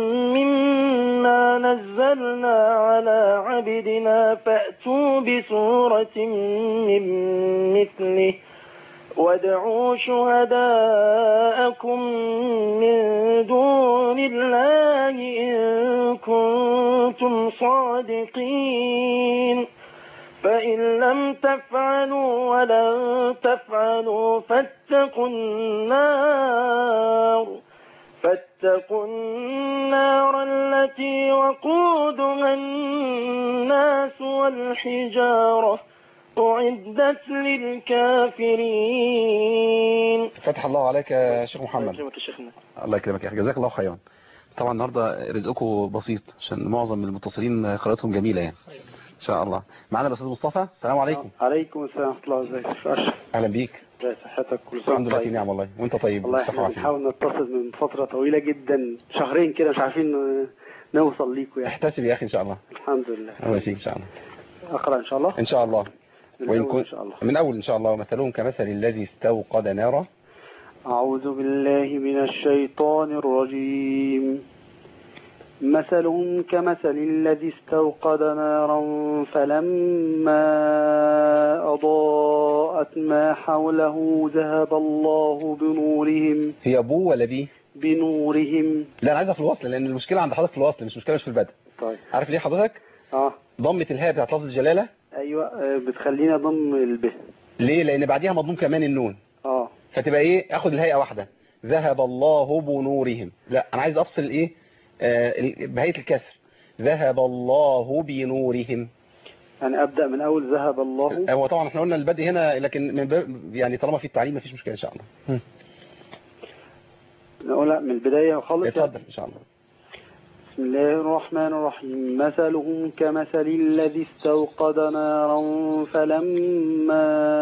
مما نزلنا على عبدنا فأتوا بسورة من مثله وادعوا شهداءكم من دون الله إن كنتم صادقين فإن لم تفعلوا ولن تفعلوا فاتقوا النار فاتقوا النار التي وقودها الناس والحجارة أعدت للكافرين فتح الله عليك يا شيخ محمد يكرمك يا شيخنا الله يكرمك يا اخي جزاك الله خيرا طبعا النهارده رزقكم بسيط عشان معظم المتصلين قراءتهم جميله يعني ان شاء الله معانا الاستاذ مصطفى السلام عليكم عليكم السلام ورحمة الله ازيك يا شيخ أشرف اهلا بيك ازي صحتك كل سنة الحمد لله في طيب. نعم والله وانت طيب والله بالصحه احنا والعافيه بنحاول نتصل من فترة طويلة جدا شهرين كده مش عارفين نوصل ليكم يعني احتسب يا اخي ان شاء الله الحمد لله الله يفيك ان شاء الله اقرا ان شاء الله ان شاء الله من وان الأول كنت إن شاء الله. من اول ان شاء الله مثلهم كمثل الذي استوقد نارا أعوذ بالله من الشيطان الرجيم مثلهم كمثل الذي استوقد نارا فلما أضاءت ما حوله ذهب الله بنورهم هي ابو ولا بي بنورهم لا انا عايزها في الوصل لان المشكله عند حضرتك في الوصل مش مشكله مش في البدء طيب عارف ليه حضرتك اه ضمه الهاء بتاعت لفظ الجلاله ايوه آه، بتخلينا ضم الب ليه لان بعديها مضموم كمان النون اه فتبقى ايه اخد الهيئه واحده ذهب الله بنورهم لا انا عايز افصل ايه آه ال- بهيئه الكسر ذهب الله بنورهم يعني ابدا من اول ذهب الله هو طبعا احنا قلنا البدء هنا لكن من باب يعني طالما في التعليم مفيش مشكله ان شاء الله نقولها من البدايه خالص اتفضل ان شاء الله بسم الله الرحمن الرحيم مثلهم كمثل الذي استوقد نارا فلما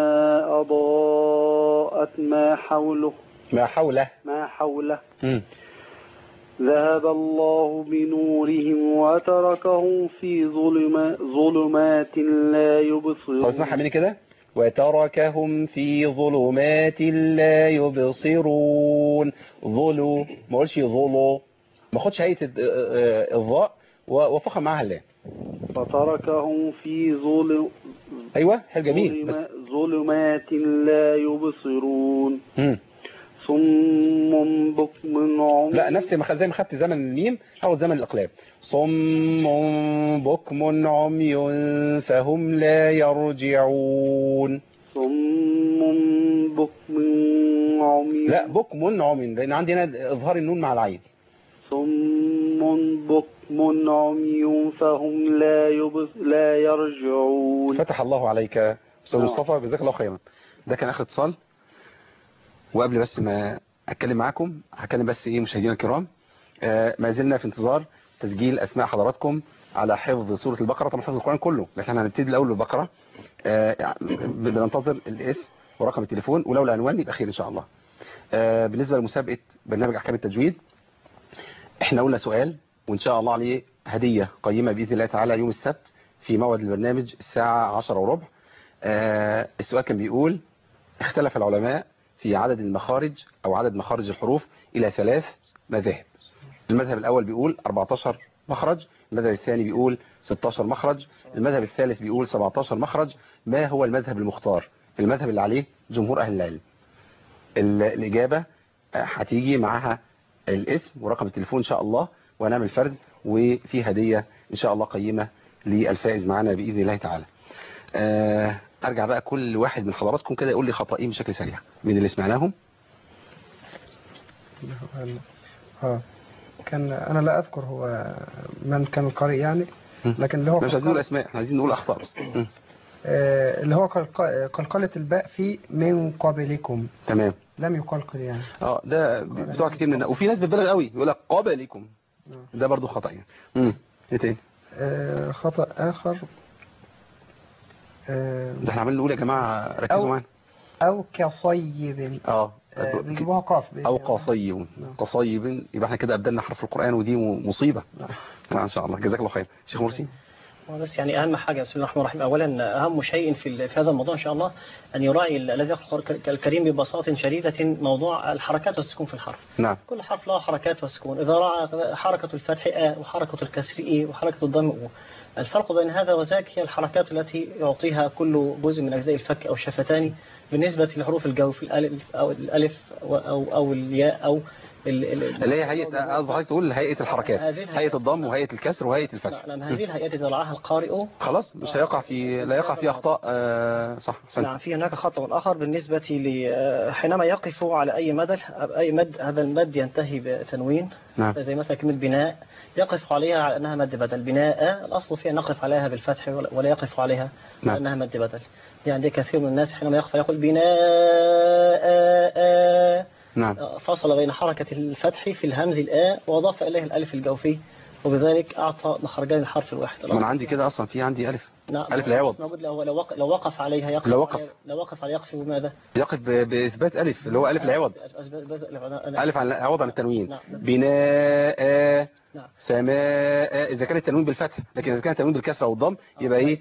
أضاءت ما حوله ما حوله ما حوله مم. ذهب الله بنورهم وتركهم في ظلما ظلمات لا طب يبصرون اسمعها مني كده وتركهم في ظلمات لا يبصرون ظلوا ما اقولش ظلوا ما اخدش هيئه الض- آه، الضاء و- وافخم معاها اللام وتركهم في ظلم ايوه حلو جميل بس ظلما- ظلمات لا يبصرون مم. صم بكم عمي لا نفس ما خ- زي ما خدت زمن الميم حاول زمن الإقلاب صم بكم عمي فهم لا يرجعون صم بكم عمي لا بكم عمي لأن عندي هنا إظهار النون مع العين صم بكم عمي فهم لا يبص لا يرجعون فتح الله عليك أستاذ نعم. مصطفى جزاك الله خيرا ده كان آخر اتصال وقبل بس ما أتكلم معاكم هكلم بس إيه مشاهدينا الكرام آه ما زلنا في انتظار تسجيل أسماء حضراتكم على حفظ سورة البقرة طبعا حفظ القرآن كله لكن احنا هنبتدي الأول بالبقرة آه يعني بننتظر الاسم ورقم التليفون ولو العنوان يبقى خير إن شاء الله آه بالنسبة لمسابقة برنامج أحكام التجويد احنا قلنا سؤال وإن شاء الله عليه هدية قيمة بإذن الله تعالى يوم السبت في موعد البرنامج الساعة 10 وربع آه السؤال كان بيقول اختلف العلماء في عدد المخارج أو عدد مخارج الحروف إلى ثلاث مذاهب المذهب الأول بيقول 14 مخرج المذهب الثاني بيقول 16 مخرج المذهب الثالث بيقول 17 مخرج ما هو المذهب المختار المذهب اللي عليه جمهور أهل العلم ال- الإجابة آه، هتيجي معاها الاسم ورقم التليفون إن شاء الله ونعمل فرز وفي هدية إن شاء الله قيمة للفائز معنا بإذن الله تعالى آه، أرجع بقى كل واحد من حضراتكم كده يقول لي خطأين بشكل سريع من اللي سمعناهم اه كان انا لا اذكر هو من كان القارئ يعني لكن اللي هو مش عايزين قلقلة- نقول أسماء احنا عايزين نقول أخطاء بس م. آه اللي هو قلق- قلقلة الباء في من قبلكم تمام لم يقلقل يعني اه ده بتوع كتير من وفي ناس بتبالغ قوي يقول لك قبلكم ده برضو خطأ يعني امم ايه تاني آه خطأ آخر آه ده احنا عمالين نقول يا جماعه ركزوا أو- معانا أو كصيب اه آه، بيجيبوها قاف او قصيب قصيب يبقى احنا كده ابدلنا حرف القرآن ودي م- مصيبة نعم ان شاء الله جزاك الله خير شيخ مرسي بس يعني اهم حاجه بسم الله الرحمن الرحيم اولا اهم شيء في ال- في هذا الموضوع ان شاء الله ان يراعي ال- الذي يقرا القرآن الكريم ببساطه شديده موضوع الحركات والسكون في الحرف نعم كل حرف له حركات وسكون إذا رأى حركة الفتح آ وحركة الكسر إي وحركة الضم أو الفرق بين هذا وذاك هي الحركات التي يعطيها كل جزء من أجزاء الفك أو الشفتان بالنسبة لحروف الجوف الألف أو الألف أو أو, أو الياء أو ال- ال- اللي هي هيئة قصدي حضرتك تقول هيئة الحركات هذه الهيئة. هيئة الضم وهيئة الكسر وهيئة الفتح نعم هذه الهيئات إذا رعاها القارئ خلاص مش هيقع في لا يقع في اخطاء آه صح نعم سنت. في هناك خطأ آخر بالنسبة ل حينما يقف على أي مدى أي مد هذا المد ينتهي بتنوين نعم زي مثلا كلمة بناء يقف عليها على أنها مد بدل بناء الأصل فيها نقف عليها بالفتح ولا ولا يقف عليها نعم. على أنها مد بدل يعني دي كثير من الناس حينما يقف يقول بناء نعم فصل بين حركة الفتح في الهمز الآ وأضاف إليه الألف الجوفي وبذلك أعطى مخرجين الحرف الواحد ما انا عندي كده اصلا في عندي الف نعم ألف العوض. موجود لو لو وق- لو وقف عليها يقف لو وقف. عليها- لو وقف على يقف بماذا؟ يقف ب- باثبات الف اللي هو الف العوض الف عن عوض عن التنوين نعم. بناء نعم. سماء اذا كان التنوين بالفتح لكن اذا كان التنوين بالكسره والضم يبقى ايه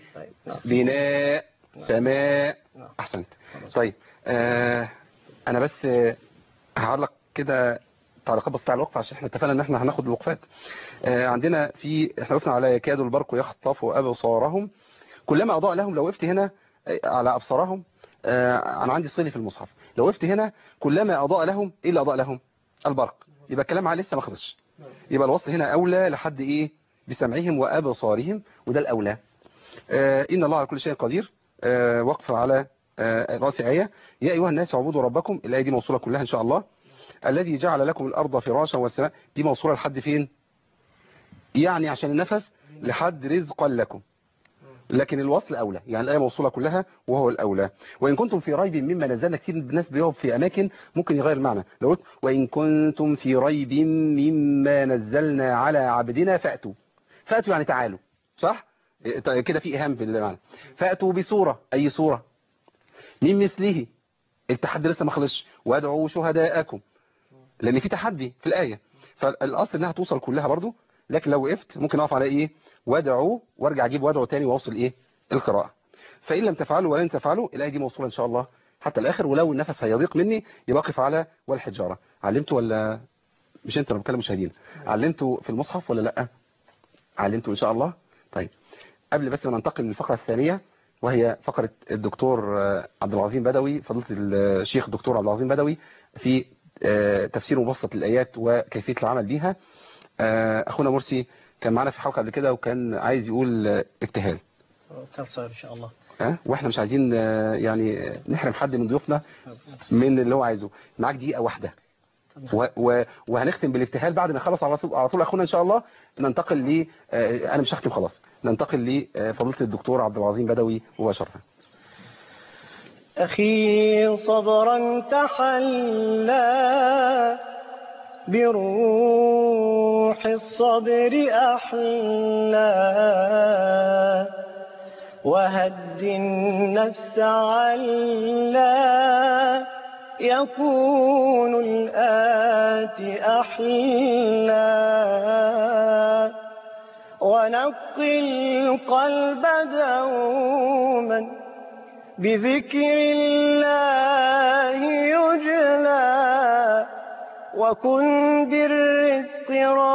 بناء سماء احسنت طيب آه انا بس آه، هعلق كده تعليقات بسيطه على الوقف عشان احنا اتفقنا ان احنا هناخد الوقفات آه عندنا في احنا وقفنا على يكاد البرق يخطف ابصارهم كلما اضاء لهم لو وقفت هنا آه، على ابصارهم آه انا عندي صلي في المصحف لو وقفت هنا كلما اضاء لهم ايه اللي اضاء لهم البرق يبقى الكلام عليه لسه ما خلصش يبقى الوصل هنا اولى لحد ايه بسمعهم وابصارهم وده الاولى آه ان الله على كل شيء قدير آه وقف على آه راس ايه يا ايها الناس اعبدوا ربكم الايه دي موصوله كلها ان شاء الله الذي جعل لكم الارض فراشا والسماء دي موصوله لحد فين يعني عشان النفس لحد رزقا لكم لكن الوصل أولى يعني الآية موصولة كلها وهو الأولى وإن كنتم في ريب مما نزلنا كتير من الناس بيقف في أماكن ممكن يغير المعنى لو قلت وإن كنتم في ريب مما نزلنا على عبدنا فأتوا فأتوا يعني تعالوا صح إيه، كده في إيهام في المعنى فأتوا بصورة أي صورة من مثله التحدي لسه ما خلصش وادعوا شهداءكم لأن في تحدي في الآية فالأصل إنها توصل كلها برضو لكن لو وقفت ممكن أقف على إيه وادعوا وارجع اجيب وادعوا تاني واوصل ايه القراءة فإن لم تفعلوا ولن تفعلوا الآية دي موصولة إن شاء الله حتى الآخر ولو النفس هيضيق مني يبقى اقف على والحجارة علمتوا ولا مش انت انا بتكلم مشاهدين علمتوا في المصحف ولا لا علمتوا إن شاء الله طيب قبل بس ما ننتقل للفقرة الثانية وهي فقرة الدكتور آه، عبد العظيم بدوي فضيلة الشيخ الدكتور عبد العظيم بدوي في آه، تفسير مبسط للآيات وكيفية العمل بيها آه، أخونا مرسي كان معنا في حلقة قبل كده وكان عايز يقول آه، ابتهال كان صغير إن شاء الله أه؟ واحنا مش عايزين آه، يعني آه، نحرم حد من ضيوفنا من اللي هو عايزه معاك دقيقة واحدة و و وهنختم بالابتهال بعد ما يخلص على طول على طول اخونا ان شاء الله ننتقل ل آه، انا مش هختم خلاص ننتقل لفضيله الدكتور عبد العظيم بدوي مباشره أخي صبرا تحلى بروح الصبر أحلى وهد النفس علا يكون الآتي أحلى ونقي القلب دوما بذكر الله يجلى وكن بالرزق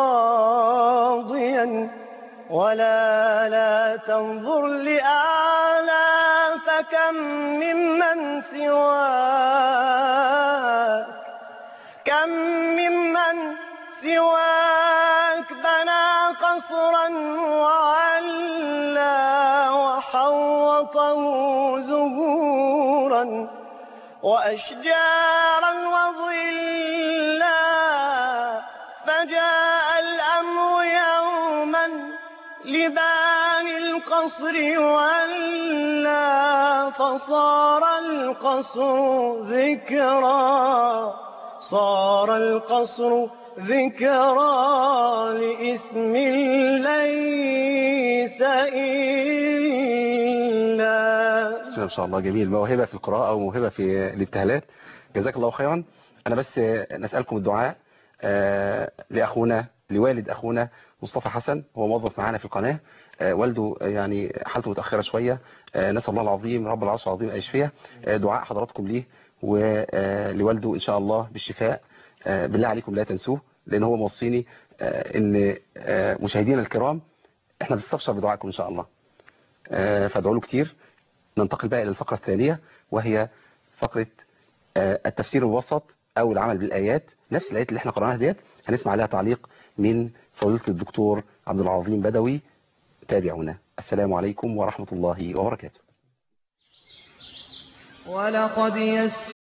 راضيا ولا لا تنظر لأعلى فكم ممن سواك كم ممن سواك بنى قصرا وعلى وحوطه زهورا وأشجارا وظلا فجاء الأمر يوما لباني القصر ولا فصار القصر ذكرى صار القصر ذكرى لإثم ليس إلا بسم الله ما شاء الله جميل موهبه في القراءه وموهبه في الابتهالات جزاك الله خيرا انا بس آه، نسالكم الدعاء آه، لاخونا لوالد اخونا مصطفى حسن هو موظف معانا في القناه آه، والده آه، يعني حالته متاخره شويه آه، نسال الله العظيم رب العرش العظيم ان يشفيه آه، دعاء حضراتكم ليه ولوالده ان شاء الله بالشفاء آه، بالله عليكم لا تنسوه لان هو موصيني آه، ان آه، مشاهدينا الكرام احنا بنستبشر بدعائكم ان شاء الله آه، فادعوا له كتير ننتقل بقى الى الفقره الثانيه وهي فقره آه، التفسير المبسط او العمل بالايات نفس الايات اللي احنا قراناها ديت هنسمع عليها تعليق من فضيله الدكتور عبد العظيم بدوي تابعونا السلام عليكم ورحمه الله وبركاته ولقد يسر